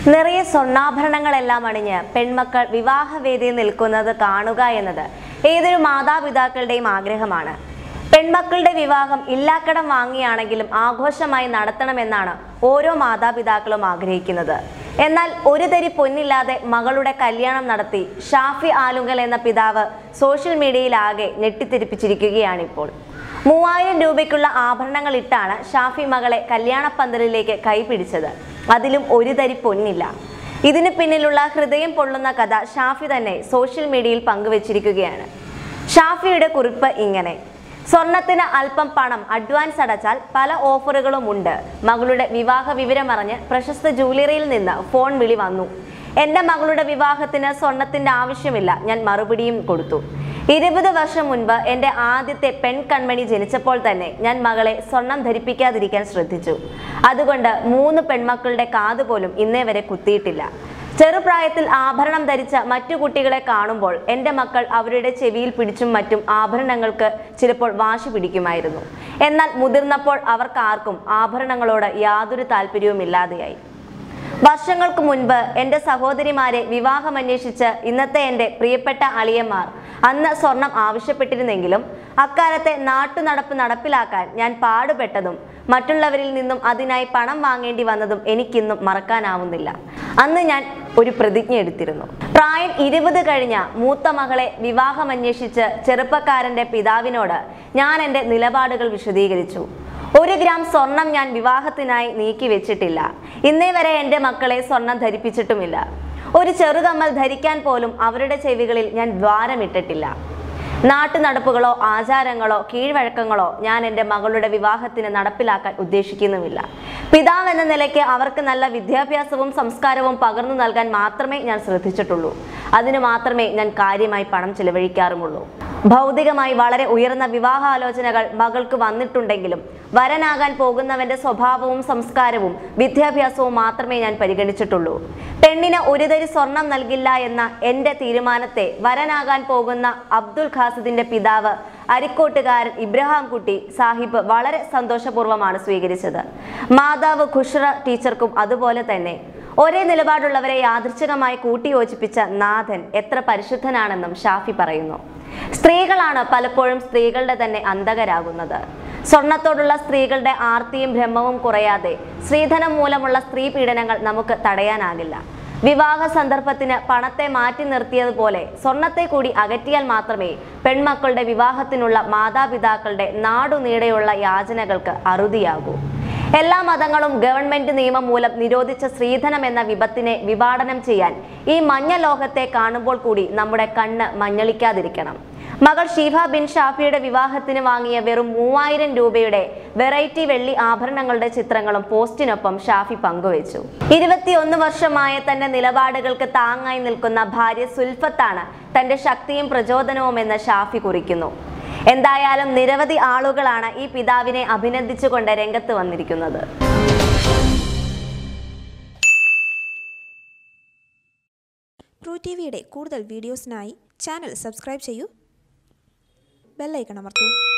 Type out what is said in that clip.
നിറയെ സ്വർണ്ണാഭരണങ്ങളെല്ലാം അണിഞ്ഞ് പെൺമക്കൾ വിവാഹവേദിയിൽ നിൽക്കുന്നത് കാണുക എന്നത് ഏതൊരു മാതാപിതാക്കളുടെയും ആഗ്രഹമാണ് പെൺമക്കളുടെ വിവാഹം ഇല്ലാക്കടം വാങ്ങിയാണെങ്കിലും ആഘോഷമായി നടത്തണമെന്നാണ് ഓരോ മാതാപിതാക്കളും ആഗ്രഹിക്കുന്നത് എന്നാൽ ഒരു തരി പൊന്നില്ലാതെ മകളുടെ കല്യാണം നടത്തി ഷാഫി ആലുങ്കൽ എന്ന പിതാവ് സോഷ്യൽ മീഡിയയിലാകെ ഞെട്ടിത്തിരിപ്പിച്ചിരിക്കുകയാണിപ്പോൾ മൂവായിരം രൂപയ്ക്കുള്ള ആഭരണങ്ങൾ ഇട്ടാണ് ഷാഫി മകളെ കല്യാണപ്പന്തലിലേക്ക് കൈപിടിച്ചത് അതിലും ഒരു തരി പൊന്നില്ല ഇതിന് പിന്നിലുള്ള ഹൃദയം പൊള്ളുന്ന കഥ ഷാഫി തന്നെ സോഷ്യൽ മീഡിയയിൽ പങ്കുവച്ചിരിക്കുകയാണ് ഷാഫിയുടെ കുറിപ്പ് ഇങ്ങനെ സ്വർണത്തിന് അല്പം പണം അഡ്വാൻസ് അടച്ചാൽ പല ഓഫറുകളും ഉണ്ട് മകളുടെ വിവാഹ വിവരമറിഞ്ഞ് പ്രശസ്ത ജൂവലറിയിൽ നിന്ന് ഫോൺ വിളി വന്നു എന്റെ മകളുടെ വിവാഹത്തിന് സ്വർണത്തിന്റെ ആവശ്യമില്ല ഞാൻ മറുപടിയും കൊടുത്തു ഇരുപത് വർഷം മുൻപ് എൻ്റെ ആദ്യത്തെ പെൺ കൺമണി ജനിച്ചപ്പോൾ തന്നെ ഞാൻ മകളെ സ്വർണം ധരിപ്പിക്കാതിരിക്കാൻ ശ്രദ്ധിച്ചു അതുകൊണ്ട് മൂന്ന് പെൺമക്കളുടെ കാത് പോലും ഇന്നേ വരെ കുത്തിയിട്ടില്ല ചെറുപ്രായത്തിൽ ആഭരണം ധരിച്ച മറ്റു കുട്ടികളെ കാണുമ്പോൾ എൻ്റെ മക്കൾ അവരുടെ ചെവിയിൽ പിടിച്ചും മറ്റും ആഭരണങ്ങൾക്ക് ചിലപ്പോൾ വാശി പിടിക്കുമായിരുന്നു എന്നാൽ മുതിർന്നപ്പോൾ അവർക്കാർക്കും ആഭരണങ്ങളോട് യാതൊരു താല്പര്യവുമില്ലാതെയായി വർഷങ്ങൾക്ക് മുൻപ് എൻ്റെ സഹോദരിമാരെ വിവാഹമന്വേഷിച്ച് ഇന്നത്തെ എൻ്റെ പ്രിയപ്പെട്ട അളിയന്മാർ അന്ന് സ്വർണം ആവശ്യപ്പെട്ടിരുന്നെങ്കിലും അക്കാലത്തെ നാട്ടുനടപ്പ് നടപ്പിലാക്കാൻ ഞാൻ പാടുപെട്ടതും മറ്റുള്ളവരിൽ നിന്നും അതിനായി പണം വാങ്ങേണ്ടി വന്നതും എനിക്കിന്നും മറക്കാനാവുന്നില്ല അന്ന് ഞാൻ ഒരു പ്രതിജ്ഞ എടുത്തിരുന്നു പ്രായം ഇരുപത് കഴിഞ്ഞ മൂത്ത മകളെ വിവാഹമന്വേഷിച്ച് ചെറുപ്പക്കാരന്റെ പിതാവിനോട് ഞാൻ എൻ്റെ നിലപാടുകൾ വിശദീകരിച്ചു ഒരു ഗ്രാം സ്വർണം ഞാൻ വിവാഹത്തിനായി നീക്കി വെച്ചിട്ടില്ല ഇന്നേ വരെ എൻ്റെ മക്കളെ സ്വർണം ധരിപ്പിച്ചിട്ടുമില്ല ഒരു ചെറുകമ്മൽ ധരിക്കാൻ പോലും അവരുടെ ചെവികളിൽ ഞാൻ ദ്വാരമിട്ടിട്ടില്ല നാട്ടുനടപ്പുകളോ ആചാരങ്ങളോ കീഴ്വഴക്കങ്ങളോ ഞാൻ എൻ്റെ മകളുടെ വിവാഹത്തിന് നടപ്പിലാക്കാൻ ഉദ്ദേശിക്കുന്നുമില്ല പിതാവ് എന്ന നിലയ്ക്ക് അവർക്ക് നല്ല വിദ്യാഭ്യാസവും സംസ്കാരവും പകർന്നു നൽകാൻ മാത്രമേ ഞാൻ ശ്രദ്ധിച്ചിട്ടുള്ളൂ അതിനു മാത്രമേ ഞാൻ കാര്യമായി പണം ചിലവഴിക്കാറുമുള്ളൂ ഭൗതികമായി വളരെ ഉയർന്ന വിവാഹാലോചനകൾ മകൾക്ക് വന്നിട്ടുണ്ടെങ്കിലും വരനാകാൻ പോകുന്നവന്റെ സ്വഭാവവും സംസ്കാരവും വിദ്യാഭ്യാസവും മാത്രമേ ഞാൻ പരിഗണിച്ചിട്ടുള്ളൂ പെണ്ണിന് ഒരു തരി സ്വർണം നൽകില്ല എന്ന എന്റെ തീരുമാനത്തെ വരനാകാൻ പോകുന്ന അബ്ദുൽ ഖാസിദിന്റെ പിതാവ് അരിക്കോട്ടുകാരൻ ഇബ്രഹാം കുട്ടി സാഹിബ് വളരെ സന്തോഷപൂർവ്വമാണ് സ്വീകരിച്ചത് മാതാവ് ഖുഷ്റ ടീച്ചർക്കും അതുപോലെ തന്നെ ഒരേ നിലപാടുള്ളവരെ യാദൃച്ഛികമായി കൂട്ടിയോജിപ്പിച്ച നാഥൻ എത്ര പരിശുദ്ധനാണെന്നും ഷാഫി പറയുന്നു സ്ത്രീകളാണ് പലപ്പോഴും സ്ത്രീകളുടെ തന്നെ അന്ധകരാകുന്നത് സ്വർണത്തോടുള്ള സ്ത്രീകളുടെ ആർത്തിയും ഭ്രമവും കുറയാതെ സ്ത്രീധനം മൂലമുള്ള സ്ത്രീ പീഡനങ്ങൾ നമുക്ക് തടയാനാകില്ല വിവാഹ സന്ദർഭത്തിന് പണത്തെ മാറ്റി നിർത്തിയതുപോലെ സ്വർണത്തെ കൂടി അകറ്റിയാൽ മാത്രമേ പെൺമക്കളുടെ വിവാഹത്തിനുള്ള മാതാപിതാക്കളുടെ നാടുനീടെയുള്ള യാചനകൾക്ക് അറുതിയാകൂ എല്ലാ മതങ്ങളും ഗവൺമെന്റ് നിയമം മൂലം നിരോധിച്ച സ്ത്രീധനം എന്ന വിപത്തിനെ വിഭാടനം ചെയ്യാൻ ഈ മഞ്ഞ ലോകത്തെ കാണുമ്പോൾ കൂടി നമ്മുടെ കണ്ണ് മഞ്ഞളിക്കാതിരിക്കണം മകൾ ഷീഫ ബിൻ ഷാഫിയുടെ വിവാഹത്തിന് വാങ്ങിയ വെറും മൂവായിരം രൂപയുടെ വെറൈറ്റി വെള്ളി ആഭരണങ്ങളുടെ ചിത്രങ്ങളും പോസ്റ്റിനൊപ്പം ഷാഫി പങ്കുവച്ചു ഇരുപത്തിയൊന്ന് വർഷമായ തന്റെ നിലപാടുകൾക്ക് താങ്ങായി നിൽക്കുന്ന ഭാര്യ സുൽഫത്താണ് തന്റെ ശക്തിയും പ്രചോദനവും എന്ന് ഷാഫി കുറിക്കുന്നു എന്തായാലും നിരവധി ആളുകളാണ് ഈ പിതാവിനെ അഭിനന്ദിച്ചുകൊണ്ട് രംഗത്ത് വന്നിരിക്കുന്നത് ട്രൂ ടി വിയുടെ കൂടുതൽ വീഡിയോസിനായി ചാനൽ സബ്സ്ക്രൈബ് ചെയ്യൂ ബെല്ലൈക്കൺ അമർത്തൂ